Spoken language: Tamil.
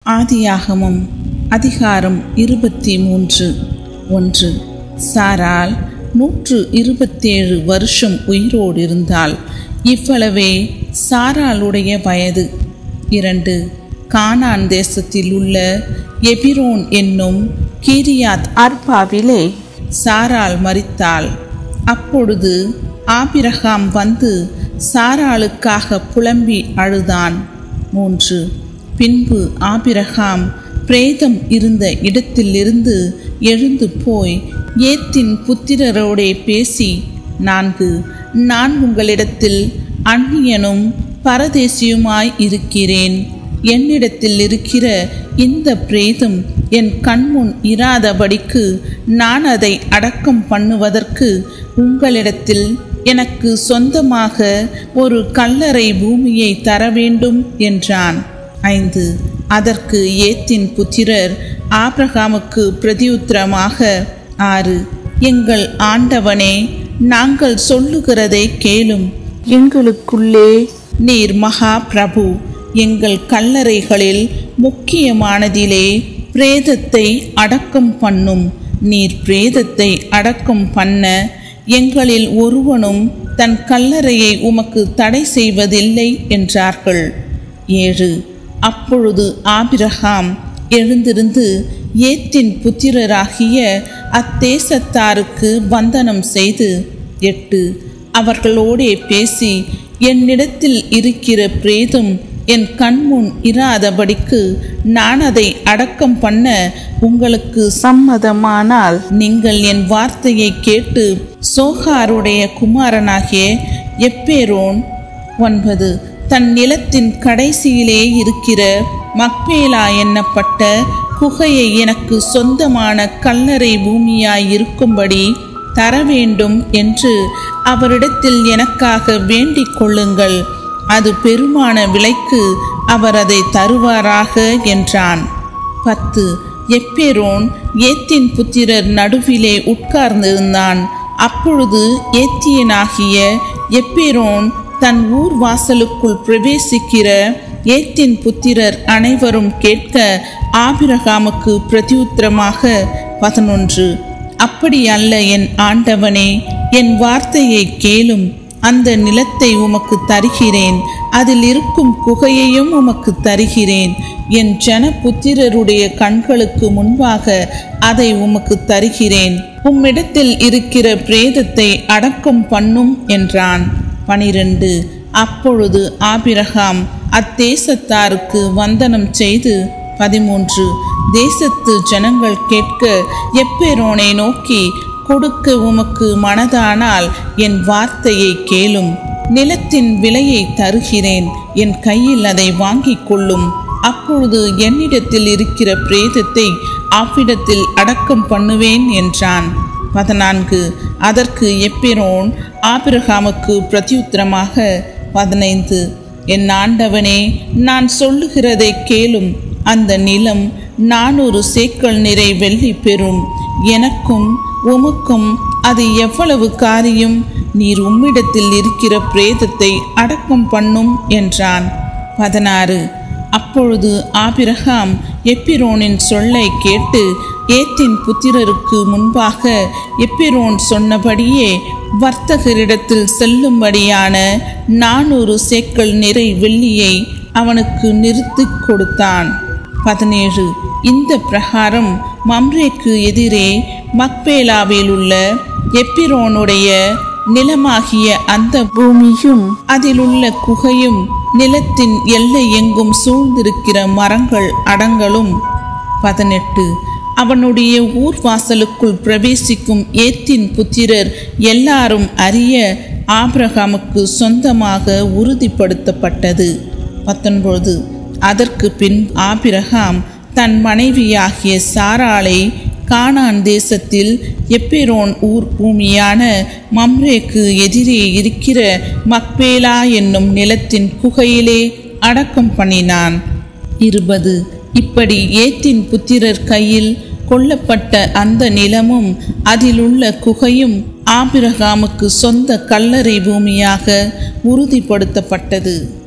ஆதியாகமம் அதிகாரம் இருபத்தி மூன்று ஒன்று சாரால் நூற்று இருபத்தேழு வருஷம் உயிரோடு இருந்தால் இவ்வளவே சாராளுடைய வயது இரண்டு கானான் தேசத்தில் உள்ள எபிரோன் என்னும் கீரியாத் அர்பாவிலே சாராள் மரித்தாள் அப்பொழுது ஆபிரகாம் வந்து சாராளுக்காக புலம்பி அழுதான் மூன்று பின்பு ஆபிரகாம் பிரேதம் இருந்த இடத்திலிருந்து எழுந்து போய் ஏத்தின் புத்திரரோடே பேசி நான்கு நான் உங்களிடத்தில் அந்நியனும் பரதேசியுமாய் இருக்கிறேன் என்னிடத்தில் இருக்கிற இந்த பிரேதம் என் கண்முன் இராதபடிக்கு நான் அதை அடக்கம் பண்ணுவதற்கு உங்களிடத்தில் எனக்கு சொந்தமாக ஒரு கல்லறை பூமியை தர வேண்டும் என்றான் ஐந்து அதற்கு ஏத்தின் புத்திரர் ஆபிரகாமுக்கு பிரதியுத்தரமாக ஆறு எங்கள் ஆண்டவனே நாங்கள் சொல்லுகிறதை கேளும் எங்களுக்குள்ளே நீர் மகா பிரபு எங்கள் கல்லறைகளில் முக்கியமானதிலே பிரேதத்தை அடக்கம் பண்ணும் நீர் பிரேதத்தை அடக்கம் பண்ண எங்களில் ஒருவனும் தன் கல்லறையை உமக்கு தடை செய்வதில்லை என்றார்கள் ஏழு அப்பொழுது ஆபிரகாம் எழுந்திருந்து ஏத்தின் புத்திரராகிய அத்தேசத்தாருக்கு வந்தனம் செய்து எட்டு அவர்களோடே பேசி என்னிடத்தில் இருக்கிற பிரேதம் என் கண்முன் இராதபடிக்கு நான் அதை அடக்கம் பண்ண உங்களுக்கு சம்மதமானால் நீங்கள் என் வார்த்தையை கேட்டு சோகாருடைய குமாரனாகிய எப்பேரோன் ஒன்பது தன் நிலத்தின் கடைசியிலே இருக்கிற மக்பேலா எண்ணப்பட்ட குகையை எனக்கு சொந்தமான கல்லறை பூமியாய் இருக்கும்படி தர வேண்டும் என்று அவரிடத்தில் எனக்காக வேண்டிக் கொள்ளுங்கள் அது பெருமான விலைக்கு அவர் அதை தருவாராக என்றான் பத்து எப்பேரோன் ஏத்தின் புத்திரர் நடுவிலே உட்கார்ந்திருந்தான் அப்பொழுது ஏத்தியனாகிய எப்பேரோன் தன் ஊர் வாசலுக்குள் பிரவேசிக்கிற ஏத்தின் புத்திரர் அனைவரும் கேட்க ஆபிரகாமுக்கு பிரதியுத்தரமாக பதினொன்று அப்படி அல்ல என் ஆண்டவனே என் வார்த்தையை கேளும் அந்த நிலத்தை உமக்கு தருகிறேன் அதில் இருக்கும் குகையையும் உமக்கு தருகிறேன் என் ஜன புத்திரருடைய கண்களுக்கு முன்பாக அதை உமக்கு தருகிறேன் உம்மிடத்தில் இருக்கிற பிரேதத்தை அடக்கம் பண்ணும் என்றான் பனிரெண்டு அப்பொழுது ஆபிரகாம் அத்தேசத்தாருக்கு வந்தனம் செய்து பதிமூன்று தேசத்து ஜனங்கள் கேட்க எப்பேரோனை நோக்கி கொடுக்க உமக்கு மனதானால் என் வார்த்தையை கேளும் நிலத்தின் விலையை தருகிறேன் என் கையில் அதை வாங்கிக் கொள்ளும் அப்பொழுது என்னிடத்தில் இருக்கிற பிரேதத்தை அவ்விடத்தில் அடக்கம் பண்ணுவேன் என்றான் பதினான்கு அதற்கு எப்பெரோன் ஆபிரகாமுக்கு பிரதியுத்தரமாக பதினைந்து என் ஆண்டவனே நான் சொல்லுகிறதை கேளும் அந்த நிலம் நானூறு சேக்கல் நிறை வெள்ளி பெறும் எனக்கும் உமக்கும் அது எவ்வளவு காரியம் நீர் உம்மிடத்தில் இருக்கிற பிரேதத்தை அடக்கம் பண்ணும் என்றான் பதினாறு அப்பொழுது ஆபிரகாம் எப்பிரோனின் சொல்லை கேட்டு ஏத்தின் புத்திரருக்கு முன்பாக எப்பிரோன் சொன்னபடியே வர்த்தகரிடத்தில் செல்லும்படியான நானூறு சேக்கல் நிறை வெள்ளியை அவனுக்கு நிறுத்தி கொடுத்தான் பதினேழு இந்த பிரகாரம் மம்ரேக்கு எதிரே மக்பேலாவில் உள்ள எப்பிரோனுடைய நிலமாகிய அந்த பூமியும் அதிலுள்ள குகையும் நிலத்தின் எல்லை எங்கும் சூழ்ந்திருக்கிற மரங்கள் அடங்களும் பதினெட்டு அவனுடைய ஊர் வாசலுக்குள் பிரவேசிக்கும் ஏத்தின் புத்திரர் எல்லாரும் அறிய ஆபிரகாமுக்கு சொந்தமாக உறுதிப்படுத்தப்பட்டது பத்தொன்பது அதற்கு பின் ஆபிரகாம் தன் மனைவியாகிய சாராளை கானான் தேசத்தில் எப்பெரோன் ஊர் பூமியான மம்ரேக்கு எதிரே இருக்கிற மக்பேலா என்னும் நிலத்தின் குகையிலே அடக்கம் பண்ணினான் இருபது இப்படி ஏத்தின் புத்திரர் கையில் கொல்லப்பட்ட அந்த நிலமும் அதிலுள்ள குகையும் ஆபிரகாமுக்கு சொந்த கல்லறை பூமியாக உறுதிப்படுத்தப்பட்டது